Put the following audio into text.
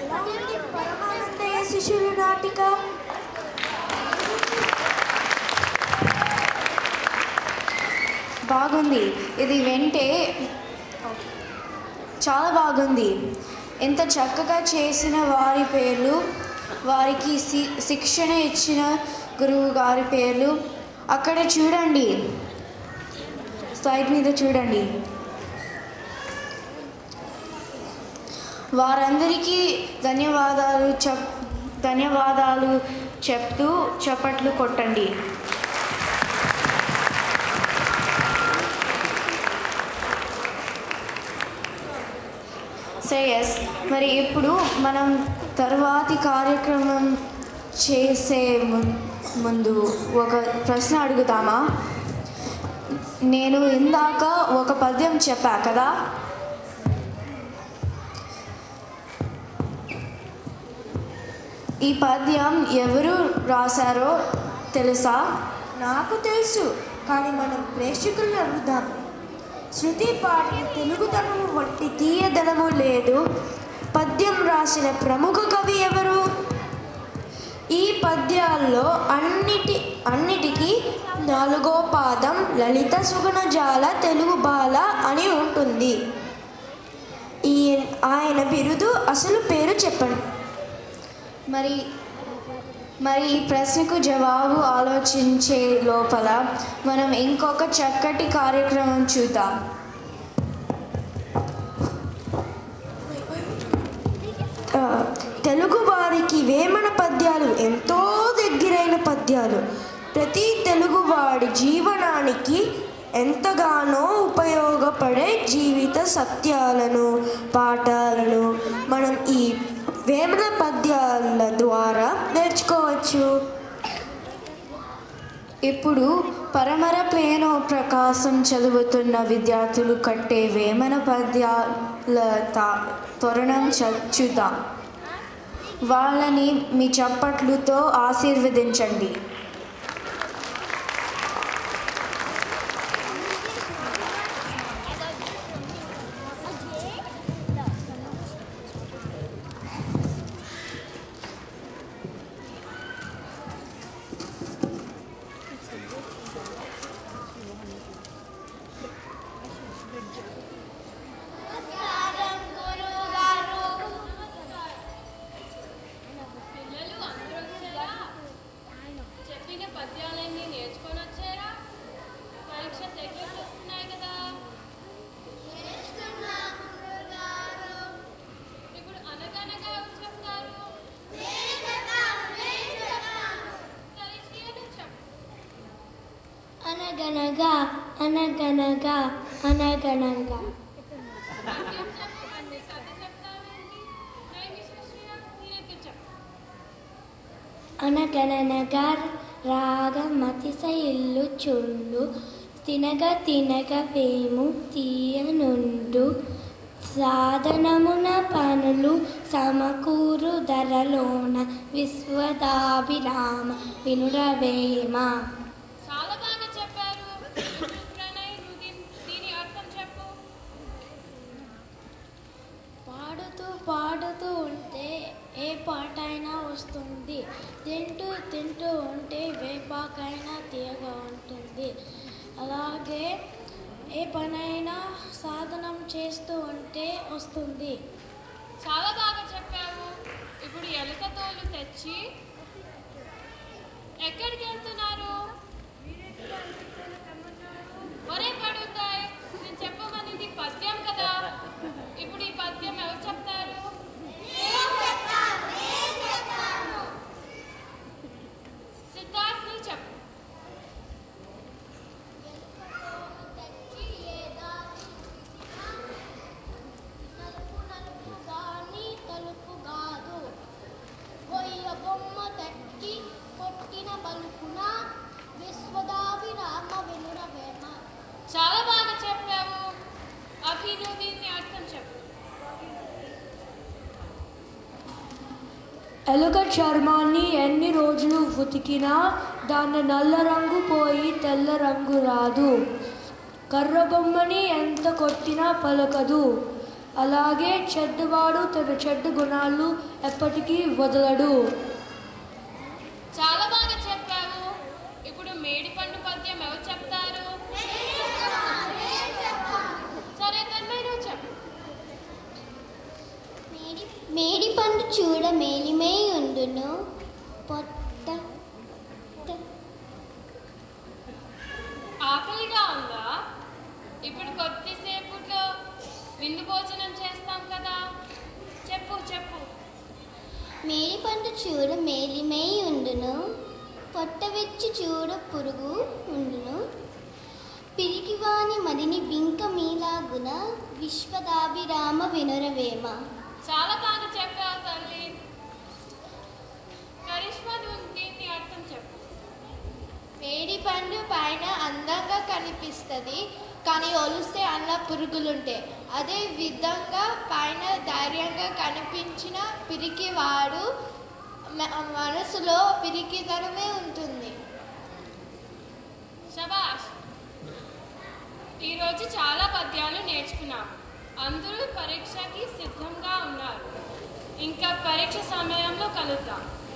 ఎలా ఉంది పరమానందయ్య శిష్యులు నాటిక బాగుంది ఇది వింటే చాలా బాగుంది ఎంత చక్కగా చేసిన వారి పేర్లు వారికి శి శిక్షణ ఇచ్చిన గురువు గారి పేర్లు అక్కడ చూడండి సైడ్ మీద చూడండి వారందరికీ ధన్యవాదాలు చెప్ ధన్యవాదాలు చెప్తూ చప్పట్లు కొట్టండి సో ఎస్ మరి ఇప్పుడు మనం తర్వాతి కార్యక్రమం చేసే ము- ముందు ఒక ప్రశ్న అడుగుతామా నేను ఇందాక ఒక పద్యం చెప్పా కదా ఈ పద్యం ఎవరు రాశారో తెలుసా నాకు తెలుసు కానీ మనం ప్రేక్షకులను అడుగుదాం శృతి పాటిన తెలుగుతనము వంటి తీయదనము లేదు పద్యం రాసిన ప్రముఖ కవి ఎవరు ఈ పద్యాల్లో అన్నిటి అన్నిటికీ నాలుగో పాదం లలిత సుగుణజాల తెలుగు బాల అని ఉంటుంది ఈ ఆయన బిరుదు అసలు పేరు చెప్పండి మరి మరి ఈ ప్రశ్నకు జవాబు ఆలోచించే లోపల మనం ఇంకొక చక్కటి కార్యక్రమం చూద్దాం ఆ, తెలుగు వారికి వేమన పద్యాలు ఎంతో దగ్గరైన పద్యాలు ప్రతి తెలుగువాడి జీవనానికి ఎంతగానో ఉపయోగపడే జీవిత సత్యాలను పాఠాలను మనం ఈ వేమన పద్యాల ద్వారా నేర్చుకోవచ్చు ఇప్పుడు పరమర ప్లేనో ప్రకాశం చదువుతున్న విద్యార్థులు కట్టే వేమన పద్యాల తా- తోరణం చ- చూద్దాం వాళ్ళని మీ చప్పట్లతో ఆశీర్వదించండి పిల్లలు అందరూ వచ్చారా చెప్పిన పద్యాలన్నీ నేర్చుకొని వచ్చారా పరీక్ష దగ్గరికి వస్తున్నాయి కదా ఇప్పుడు అనగనగా ఎవరు చెప్తారు సరిగ్గా చెప్పు అనగనగా అనగనగా అనగనగా ఇంకేం చెప్పండి కథ చెప్తావేంటి నైమి శశియ నీకే చెప్పు అనగననగా రాగమతిశయిల్లు చుండు తినగ తినగ వేము తీయనుండు సాధనమున పనులు సమకూరు ధరలోన విశ్వదాభిరామ వినురవేమ చాలా బాగా చెప్పారు ఇప్పుడు ప్రణయ్ నువ్వు దీని- దీని అర్థం చెప్పు పాడుతూ పాడుతూ ఉంటే ఏ పాట అయినా వస్తుంది తింటూ తింటూ ఉంటే వేపాకైనా తీయగా ఉంటుంది అలాగే ఏ పనైనా సాధనం చేస్తూ ఉంటే వస్తుంది చాలా బాగా చెప్పావు ఇప్పుడు ఎలుక తోలు తెచ్చి ఎక్కడికి వెళ్తున్నారు ఒరే పడుతాయి నేను చెప్పమనేది పద్యం కదా ఇప్పుడు ఈ పద్యం ఎవరు చెప్తారు సిద్ధార్థ్ నువ్వు చెప్పు తలుపు కాదు కొయ్య బొమ్మ తట్టి కొట్టిన పలుకున విశ్వదాభిరామ వినుర వేమ చాలా బాగా చెప్పావు అభి నువ్వు దీన్ని అర్థం చెప్పు ఎలుక చర్మాన్ని ఎన్ని రోజులు ఉతికినా దాని నల్ల రంగు పోయి తెల్ల రంగు రాదు కర్ర బొమ్మని ఎంత కొట్టినా పలకదు అలాగే చెడ్డవాడు తన చెడ్డ గుణాలు ఎప్పటికీ వదలడు చాలా బాగా చెప్పావు ఇప్పుడు మేడి పండు పద్యం ఎవరు చెప్తారు సరే తన్మయ్య నువ్వు చెప్పు మేడి మేడి పండు చూడ మేలిమై ఉండును పొట్ట ఆకలిగా ఉందా ఇప్పుడు కొద్దిసేపుట్లో విందు భోజనం చేస్తాం కదా చెప్పు చెప్పు మేడి పండు చూడ మేలిమై ఉండును పొట్ట వెచ్చి చూడ పురుగు ఉండును పిరికివాని మదిని బింక మీలాగున విశ్వదాభిరామ వినురవేమ చాలా బాగా చెప్పావు తల్లి కరిష్మా నువ్వు దీన్ని అర్థం చెప్పు మేడి పండు పైన అందంగా కనిపిస్తుంది కానీ ఒలిస్తే అందులో పురుగులుంటాయి అదే విధంగా పైన ధైర్యంగా కనిపించిన పిరికివాడు మ- మనసులో పిరికితనమే ఉంటుంది శబాష్ ఈరోజు చాలా పద్యాలు నేర్చుకున్నాం అందరూ పరీక్షకి సిద్ధంగా ఉన్నారు ఇంకా పరీక్ష సమయంలో కలుద్దాం